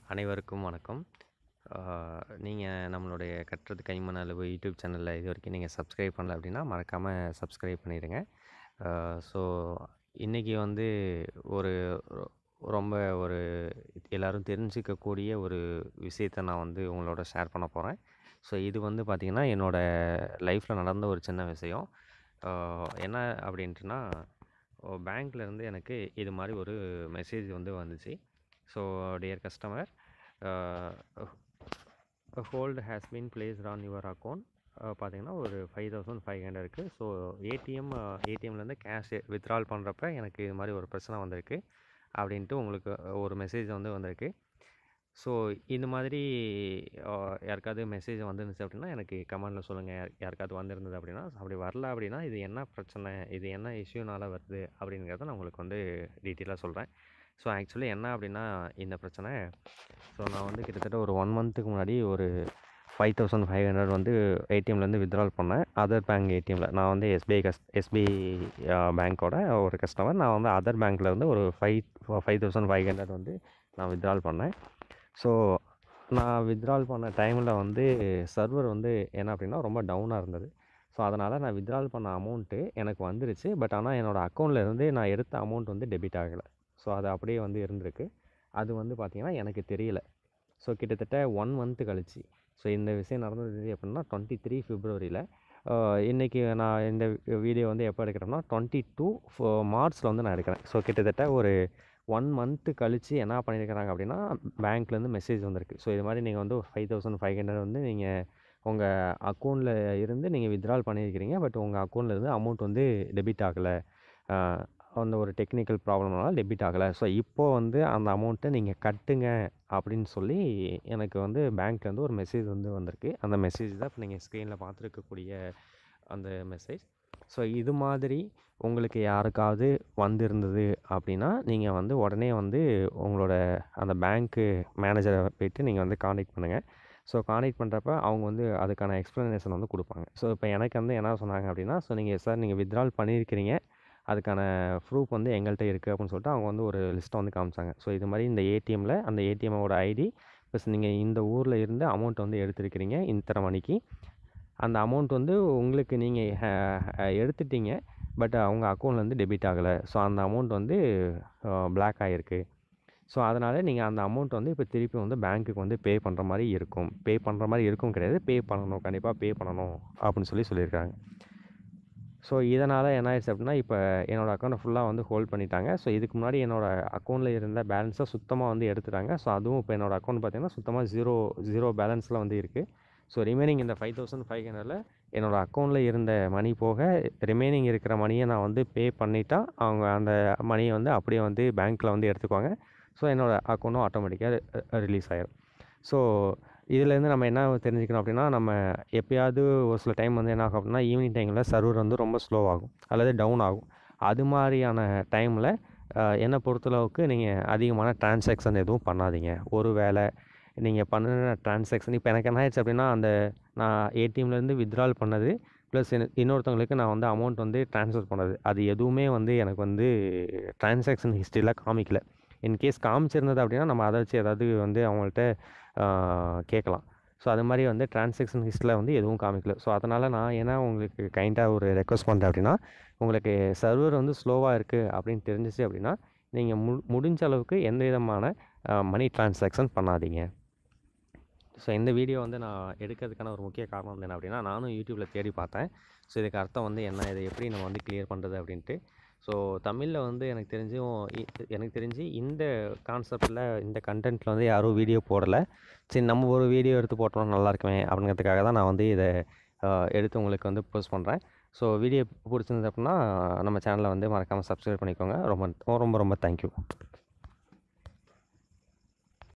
அனைவருக்கும் வணக்கம் நீங்கள் நம்மளுடைய கற்றது கைமண் அளவு யூடியூப் சேனலில் இது வரைக்கும் நீங்கள் சப்ஸ்கிரைப் பண்ணல அப்படின்னா மறக்காமல் சப்ஸ்கிரைப் பண்ணிடுங்க ஸோ இன்றைக்கி வந்து ஒரு ரொ- ரொம்ப ஒரு எல்லோரும் தெரிஞ்சுக்கக்கூடிய ஒரு விஷயத்தை நான் வந்து உங்களோட ஷேர் பண்ண போகிறேன் ஸோ இது வந்து பார்த்திங்கன்னா என்னோடய லைஃப்பில் நடந்த ஒரு சின்ன விஷயம் ஆஹ் என்ன அப்படின்ட்டுனா பேங்க்லேருந்து எனக்கு இது மாதிரி ஒரு மெசேஜ் வந்து வந்துச்சு so dear customer hold has been placed on your account பார்த்தீங்கன்னா ஒரு ஃபைவ் தௌசண்ட் ஃபைவ் ஹண்ட்ரட் இருக்குது ஸோ ஏடிஎம் ஏடிஎம்லேருந்து கேஷ் வித்ட்ரால் பண்ணுறப்ப எனக்கு இது மாதிரி ஒரு பிரச்சனை வந்திருக்கு அப்படின்ட்டு உங்களுக்கு ஒரு மெசேஜ் வந்து வந்திருக்கு ஸோ இந்த மாதிரி அஹ், யாருக்காவது மெசேஜ் வந்துருந்துச்சு அப்படின்னா எனக்கு கமெண்டில் சொல்லுங்கள் யார் யாருக்காவது வந்திருந்தது அப்படின்னா அப்படி வரல அப்படின்னா இது என்ன பிரச்சனை இது என்ன இஷ்யூனால வருது அப்படிங்கிறத நான் உங்களுக்கு வந்து டீட்டெயிலாக சொல்கிறேன் ஸோ ஆக்சுவலி என்ன அப்படின்னா இந்த பிரச்சனை ஸோ நான் வந்து கிட்டத்தட்ட ஒரு ஒன் மந்த்துக்கு முன்னாடி ஒரு ஃபைவ் தௌசண்ட் ஃபைவ் ஹண்ட்ரட் வந்து ஏடிஎம்லேருந்து வித்ட்ரால் பண்ணேன் அதர் பேங்க் ஏடிஎம்மில் நான் வந்து எஸ்பிஐ கஸ் எஸ்பிஐ பேங்க்கோட ஒரு கஸ்டமர் நான் வந்து அதர் பேங்க்கில் வந்து ஒரு five five thousand five hundred வந்து நான் வித்ட்ரால் பண்ணேன் ஸோ நான் வித்ட்ரால் பண்ண டைமில் வந்து சர்வர் வந்து என்ன அப்படின்னா ரொம்ப டவுனாக இருந்தது ஸோ அதனால் நான் வித்ட்ரால் பண்ண அமௌண்ட்டு எனக்கு வந்துருச்சு பட் ஆனால் என்னோடய அக்கௌண்ட்டில் இருந்து நான் எடுத்த அமௌண்ட் வந்து டெபிட் ஆகலை ஸோ அது அப்படியே வந்து இருந்திருக்கு அது வந்து பார்த்திங்கன்னா எனக்கு தெரியல ஸோ கிட்டத்தட்ட ஒன் மந்த்து கழிச்சு ஸோ இந்த விஷயம் நடந்தது எப்படின்னா டுவெண்ட்டி த்ரீ ஃபிப்ரவரியில் இன்றைக்கி நான் இந்த வீடியோ வந்து எப்போ எடுக்கிறேன்னா டுவெண்ட்டி டூ மார்ச்சில் வந்து நான் எடுக்கிறேன் ஸோ கிட்டத்தட்ட ஒரு ஒன் மந்த்து கழித்து என்ன பண்ணியிருக்கிறாங்க அப்படின்னா பேங்க்லேருந்து மெசேஜ் வந்திருக்கு ஸோ இது மாதிரி நீங்கள் வந்து ஒரு ஃபைவ் தௌசண்ட் ஃபைவ் ஹண்ட்ரட் வந்து நீங்கள் உங்கள் அக்கௌண்ட்டில் இருந்து நீங்கள் வித்ட்ரால் பண்ணியிருக்கிறீங்க பட் உங்கள் அக்கௌண்ட்டில் இருந்து அமௌண்ட் வந்து டெபிட் ஆகலை அந்த ஒரு டெக்னிக்கல் ப்ராப்ளம்னால டெபிட் ஆகலை ஸோ இப்போது வந்து அந்த அமௌண்ட்டை நீங்கள் கட்டுங்க அப்படின்னு சொல்லி எனக்கு வந்து பேங்க்லேருந்து ஒரு மெசேஜ் வந்து வந்திருக்கு அந்த மெசேஜ் தான் இப்போ நீங்கள் ஸ்க்ரீனில் பார்த்துருக்கக்கூடிய அந்த மெசேஜ் ஸோ இது மாதிரி உங்களுக்கு யாருக்காவது வந்திருந்தது அப்படின்னா நீங்கள் வந்து உடனே வந்து உங்களோட அந்த பேங்க்கு மேனேஜரை போயிட்டு நீங்கள் வந்து காண்டாக்ட் பண்ணுங்கள் ஸோ காண்டாக்ட் பண்ணுறப்ப அவங்க வந்து அதுக்கான எக்ஸ்ப்ளனேஷன் வந்து கொடுப்பாங்க ஸோ இப்போ எனக்கு வந்து என்ன சொன்னாங்க அப்படின்னா ஸோ நீங்கள் சார் நீங்கள் வித்ட்ரால் பண்ணியிருக்கிறீங்க அதுக்கான ப்ரூஃப் வந்து எங்கள்கிட்ட இருக்குது அப்படின்னு சொல்லிட்டு அவங்க வந்து ஒரு லிஸ்ட்டை வந்து காமிச்சாங்க ஸோ இது மாதிரி இந்த ஏடிஎம்மில் அந்த ஏடிஎம்மோட ஐடி ப்ளஸ் நீங்கள் இந்த ஊரில் இருந்து அமௌண்ட் வந்து எடுத்திருக்கிறீங்க இத்தனை மணிக்கு அந்த அமௌண்ட் வந்து உங்களுக்கு நீங்கள் எடுத்துட்டீங்க பட் அவங்க அக்கௌண்ட்லேருந்து டெபிட் ஆகலை ஸோ அந்த அமௌண்ட் வந்து பிளாக் ஆகிருக்கு ஸோ அதனால் நீங்கள் அந்த அமௌண்ட் வந்து இப்போ திருப்பி வந்து பேங்க்குக்கு வந்து பே பண்ணுற மாதிரி இருக்கும் பே பண்ணுற மாதிரி இருக்கும் கிடையாது பே பண்ணணும் கண்டிப்பாக பே பண்ணணும் அப்படின்னு சொல்லி சொல்லியிருக்காங்க ஸோ இதனால் என்ன ஆயிடுச்சு அப்படின்னா இப்போ என்னோடய அக்கௌண்ட்டை ஃபுல்லாக வந்து ஹோல்ட் பண்ணிட்டாங்க ஸோ இதுக்கு முன்னாடி என்னோடய அக்கௌண்ட்டில் இருந்த பேலன்ஸை சுத்தமாக வந்து எடுத்துட்டாங்க ஸோ அதுவும் இப்போ என்னோடய அக்கௌண்ட் பார்த்தீங்கன்னா சுத்தமாக ஜீரோ ஜீரோ பேலன்ஸில் வந்து இருக்குது ஸோ ரிமைனிங் இந்த ஃபைவ் தௌசண்ட் ஃபைவ் ஹண்ட்ரடில் என்னோடய அக்கௌண்ட்டில் இருந்த மணி போக ரிமைனிங் இருக்கிற மணியை நான் வந்து பே பண்ணிட்டா அவங்க அந்த மணியை வந்து அப்படியே வந்து பேங்க்கில் வந்து எடுத்துக்குவாங்க ஸோ என்னோடய அக்கௌண்ட்டும் ஆட்டோமேட்டிக்காக ரிலீஸ் ஆயிடும் ஸோ இதுலேருந்து நம்ம என்ன தெரிஞ்சுக்கணும் அப்படின்னா நம்ம எப்பயாவது ஒரு சில டைம் வந்து என்ன ஆகும் அப்படின்னா ஈவினிங் டைமில் சர்வர் வந்து ரொம்ப ஸ்லோ ஆகும் அல்லது டவுன் ஆகும் அது மாதிரியான டைமில் என்னை பொறுத்தளவுக்கு நீங்கள் அதிகமான டிரான்சாக்ஷன் எதுவும் பண்ணாதீங்க ஒரு வேளை நீங்கள் பண்ணின டிரான்சாக்ஷன் இப்போ எனக்கு என்ன ஆயிடுச்சு அப்படின்னா அந்த நான் ஏடிஎம்லேருந்து வித்ட்ரால் பண்ணது ப்ளஸ் இன்னொருத்தவங்களுக்கு நான் வந்து அமௌண்ட் வந்து ட்ரான்ஸ்ஃபர் பண்ணது அது எதுவுமே வந்து எனக்கு வந்து டிரான்சாக்ஷன் ஹிஸ்ட்ரியில் காமிக்கல இன்கேஸ் காமிச்சிருந்தது அப்படின்னா நம்ம அதை வச்சு ஏதாவது வந்து அவங்கள்ட்ட ஆஹ், கேட்கலாம் ஸோ அது மாதிரி வந்து டிரான்சாக்ஷன் ஹிஸ்ட்ரியில் வந்து எதுவும் காமிக்கல ஸோ அதனால் நான் என்ன உங்களுக்கு கைண்டாக ஒரு ரெக்வஸ்ட் பண்ணுறேன் அப்படின்னா உங்களுக்கு சர்வர் வந்து ஸ்லோவாக இருக்குது அப்படின்னு தெரிஞ்சிச்சு அப்படின்னா நீங்கள் மு முடிஞ்ச அளவுக்கு எந்த விதமான மணி டிரான்சாக்ஷன் பண்ணாதீங்க ஸோ இந்த வீடியோ வந்து நான் எடுக்கிறதுக்கான ஒரு முக்கிய காரணம் வந்து என்ன அப்படின்னா நானும் யூடியூப்பில் தேடி பார்த்தேன் ஸோ இதுக்கு அர்த்தம் வந்து என்ன இதை எப்படி நம்ம வந்து கிளியர் பண்ணுறது அப்படின்ட்டு ஸோ தமிழில் வந்து எனக்கு தெரிஞ்சும் இ- எனக்கு தெரிஞ்சு இந்த கான்செப்டில் இந்த கண்டென்ட்டில் வந்து யாரும் வீடியோ போடலை சரி நம்ம ஒரு வீடியோ எடுத்து போட்டோம்னா நல்லா இருக்குமே அப்படிங்கிறதுக்காக தான் நான் வந்து இதை ஆஹ், எடுத்து உங்களுக்கு வந்து போஸ்ட் பண்ணுறேன் ஸோ வீடியோ பிடிச்சிருந்தது அப்படின்னா நம்ம சேனலை வந்து மறக்காமல் சப்ஸ்கிரைப் பண்ணிக்கோங்க ரொம்ப ரொம்ப ரொம்ப தேங்க்யூ